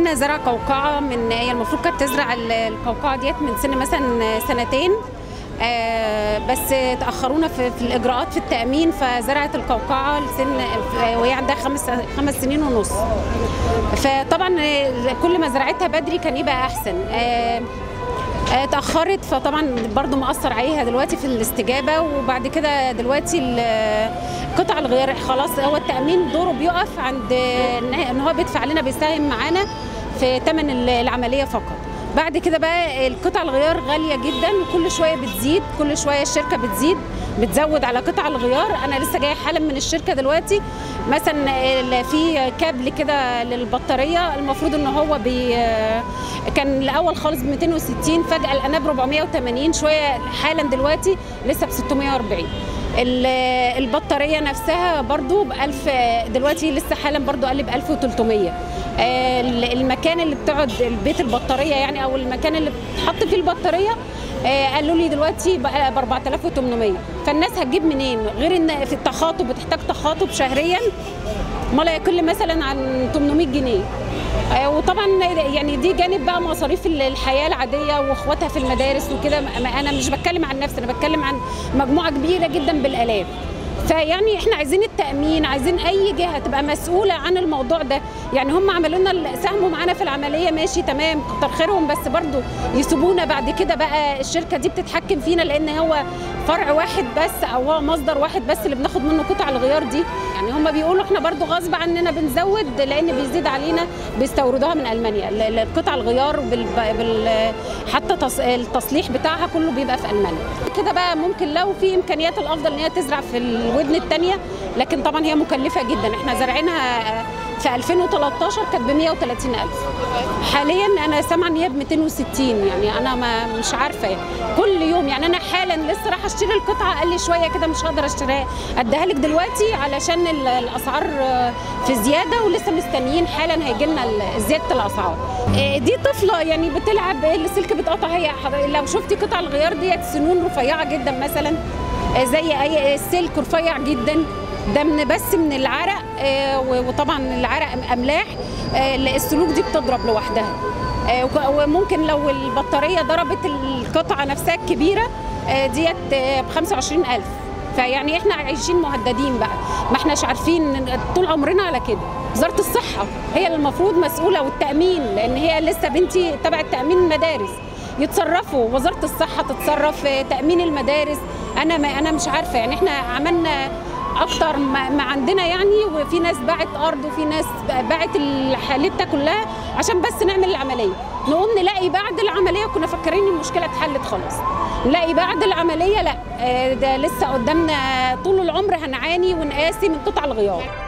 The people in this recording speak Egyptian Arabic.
عملنا زرع قوقعه من هي المفروض كانت تزرع ال- القوقعه ديت من سن مثلا سنتين آه، بس تاخرونا في, في الاجراءات في التامين فزرعت القوقعه لسن وهي عندها خمس خمس سنين ونص فطبعا آه، كل ما زرعتها بدري كان يبقى احسن آه، آه، اتاخرت فطبعا برضو مأثر عليها دلوقتي في الاستجابه وبعد كده دلوقتي ال- قطع الغيار خلاص هو التامين دوره بيقف عند ان إن هو بيدفع لنا بيساهم معانا في ثمن ال- العمليه فقط بعد كده بقى القطع الغيار غاليه جدا وكل شويه بتزيد كل شويه الشركه بتزيد بتزود على قطع الغيار انا لسه جايه حالا من الشركه دلوقتي مثلا ال- في كابل كده للبطاريه المفروض ان هو بي كان الاول خالص ب 260 فجاه لقيناه ب 480 شويه حالا دلوقتي لسه ب 640 ال- البطاريه نفسها برضو ب 1000 دلوقتي لسه حالا برضو قال ب 1300 آه، ال- المكان اللي بتقعد البيت البطاريه يعني او المكان اللي بتحط فيه البطاريه آه، قالوا لي دلوقتي بقى ب 4800 فالناس هتجيب منين غير ان في التخاطب بتحتاج تخاطب شهريا ما لا يقل مثلا عن 800 جنيه آه، وطبعا يعني دي جانب بقى مصاريف ال- الحياه العاديه واخواتها في المدارس وكده ما- انا مش بتكلم عن نفسي انا بتكلم عن مجموعه كبيره جدا بالالاف فيعني احنا عايزين التامين عايزين اي جهه تبقى مسؤوله عن الموضوع ده يعني هم عملوا لنا ال- ساهموا معانا في العمليه ماشي تمام كتر خيرهم بس برضو يسيبونا بعد كده بقى الشركه دي بتتحكم فينا لان هو فرع واحد بس او هو مصدر واحد بس اللي بناخد منه قطع الغيار دي يعني هم بيقولوا احنا برضو غصب عننا بنزود لان بيزيد علينا بيستوردوها من المانيا ال- ال- القطع الغيار بال, بال حتى تص- التصليح بتاعها كله بيبقى في المانيا كده بقى ممكن لو في امكانيات الافضل ان هي تزرع في الودن الثانيه لكن طبعا هي مكلفه جدا احنا زارعينها في 2013 كانت ب 130000 حاليا انا سامعه ان هي ب 260 يعني انا ما مش عارفه يعني كل يوم يعني انا حالا لسه رايحه اشتري القطعه قال لي شويه كده مش هقدر اشتريها اديها لك دلوقتي علشان ال- الاسعار في زياده ولسه مستنيين حالا هيجي لنا ال- زياده الاسعار إيه دي طفله يعني بتلعب السلك بيتقطع هي حض- لو شفتي قطع الغيار ديت سنون رفيعه جدا مثلا آه، زي اي السلك رفيع جدا ده من بس من العرق آه، و- وطبعا العرق املاح آه، السلوك دي بتضرب لوحدها آه، وك- وممكن لو البطاريه ضربت القطعه نفسها الكبيره آه، ديت ب 25000 فيعني احنا عايشين مهددين بقى ما احناش عارفين طول عمرنا على كده وزاره الصحه هي اللي المفروض مسؤوله والتامين لان هي لسه بنتي تبع التامين المدارس يتصرفوا وزاره الصحه تتصرف آه، تامين المدارس انا ما انا مش عارفه يعني احنا عملنا اكتر ما ما عندنا يعني وفي ناس باعت ارض وفي ناس باعت حالتها كلها عشان بس نعمل العمليه نقوم نلاقي بعد العمليه كنا فاكرين المشكله اتحلت خلاص نلاقي بعد العمليه لا آه، ده لسه قدامنا طول العمر هنعاني ونقاسي من قطع الغيار